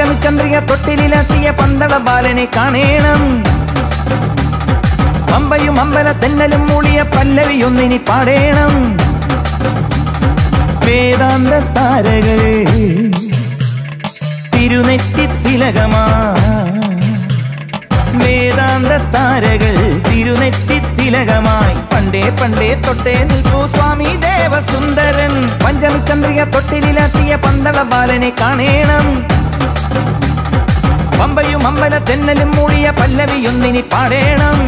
പഞ്ചമിചന്ദ്രിക തൊട്ടിലാട്ടിയ പന്തള ബാലനെ കാണേണം പമ്പയും അമ്പല തെന്നലും മൂളിയ പല്ലവിയൊന്നിനി പാടേണം വേദാന്ത താരകൾ തിരുനെറ്റി തിലകമാ വേദാന്ത താരകൾ തിരുനെറ്റി തിലകമായി പണ്ടേ പണ്ടേ തൊട്ടേ നിൽക്കൂ സ്വാമി ദേവസുന്ദരൻ പഞ്ചമിചന്ദ്രിക തൊട്ടിലാട്ടിയ പന്തള ബാലനെ കാണേണം പമ്പയും അമ്പല തെന്നലും മൂടിയ പല്ലവിയൊന്നിനി പാടേണം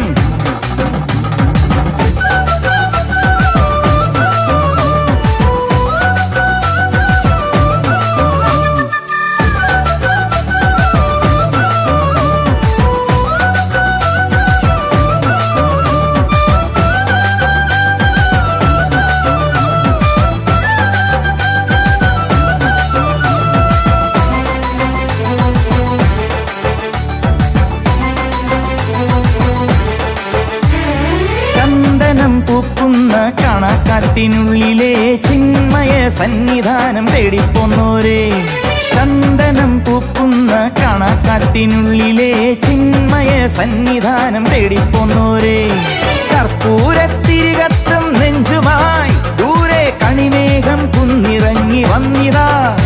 ചന്ദനം പൂക്കുന്ന കാണാക്കാട്ടിനുള്ളിലെ ചിന്മയ സന്നിധാനം തേടിപ്പോന്നോരേ ചന്ദനം പൂക്കുന്ന കാണാക്കാട്ടിനുള്ളിലെ ചിന്മയ സന്നിധാനം തേടിപ്പോന്നോരേ കർപ്പൂരത്തിരികത്തും നെഞ്ചുമായി ദൂരെ കണിമേഘം കുന്നിറങ്ങി വന്നിതാ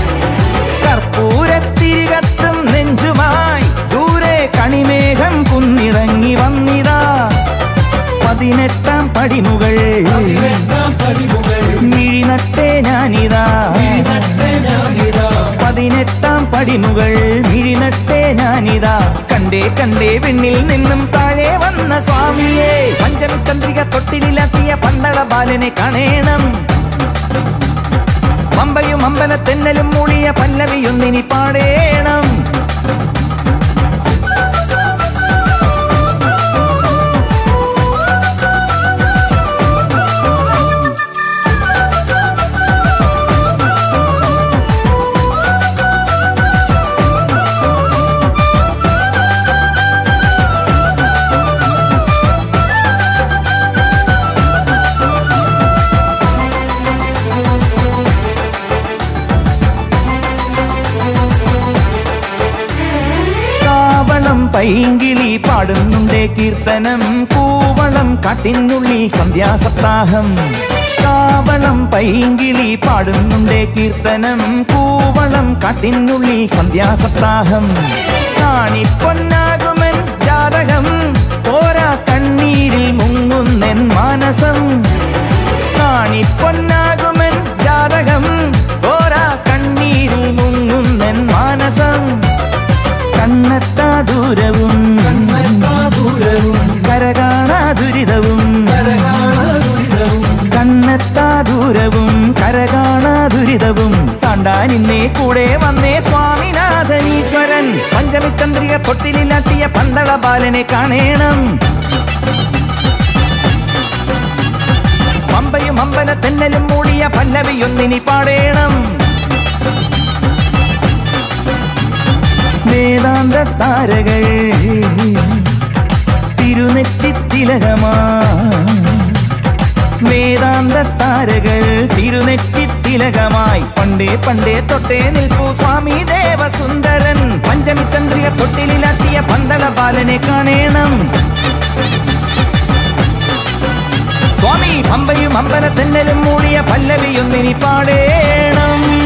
കർപ്പൂരത്തിരികത്തും നെഞ്ചുമായി ദൂരെ കണിമേഘം കുന്നിറങ്ങി വന്നിതാ പതിനെട്ടാം പടിമുകൾ മിഴിനട്ടേ ഞാനിതാ പതിനെട്ടാം പടിമുകൾ മിഴിനട്ടേ ഞാനിതാ കണ്ടേ കണ്ടേ വെണ്ണിൽ നിന്നും താഴെ വന്ന സ്വാമിയെ പഞ്ചമിചന്ദ്രിക തൊട്ടിലാക്കിയ പന്തള ബാലനെ കാണേണം പമ്പയും അമ്പല തെന്നലും മൂളിയ പല്ലവിയൊന്നിനി പാടേണം കാവളം പൈങ്കിളി പാടുന്നുണ്ടേ കീർത്തനം കൂവളം കാട്ടിനുള്ളിൽ സന്ധ്യാസപ്താഹം കാവളം പൈങ്കിളി പാടുന്നുണ്ടേ കീർത്തനം കൂവളം കാട്ടിനുള്ളിൽ സന്ധ്യാസപ്താഹം കാണിപ്പൊന്നാകുമൻ ജാതകം പോരാ കണ്ണീരിൽ മുങ്ങുന്നെൻ മാനസം കാണിപ്പൊന്നാകുമൻ ജാതകം പോരാ കണ്ണീരിൽ മുങ്ങുന്നെൻ മാനസം കണ്ണെത്താ ദൂരവും കരകാണാ ദുരിതവും കണ്ണെത്താ ദൂരവും കരകാണാ ദുരിതവും താണ്ടാനിന്നേ കൂടെ വന്നേ സ്വാമിനാഥനീശ്വരൻ പഞ്ചമിചന്ദ്രിക തൊട്ടിലാട്ടിയ പന്തള ബാലനെ കാണേണം പമ്പയും അമ്പല തെന്നലും മൂടിയ പല്ലവിയൊന്നിനി പാടേണം വേദാന്ത താരകൾ തിരുനെറ്റി തിലകമാ വേദാന്ത താരകൾ തിരുനെറ്റി തിലകമായി പണ്ടേ പണ്ടേ തൊട്ടേ നിൽക്കൂ സ്വാമി ദേവസുന്ദരൻ പഞ്ചമിചന്ദ്രിക തൊട്ടിലാട്ടിയ പന്തള ബാലനെ കാണേണം സ്വാമി പമ്പയും അമ്പല തെന്നലും മൂടിയ പല്ലവിയൊന്നിനി പാടേണം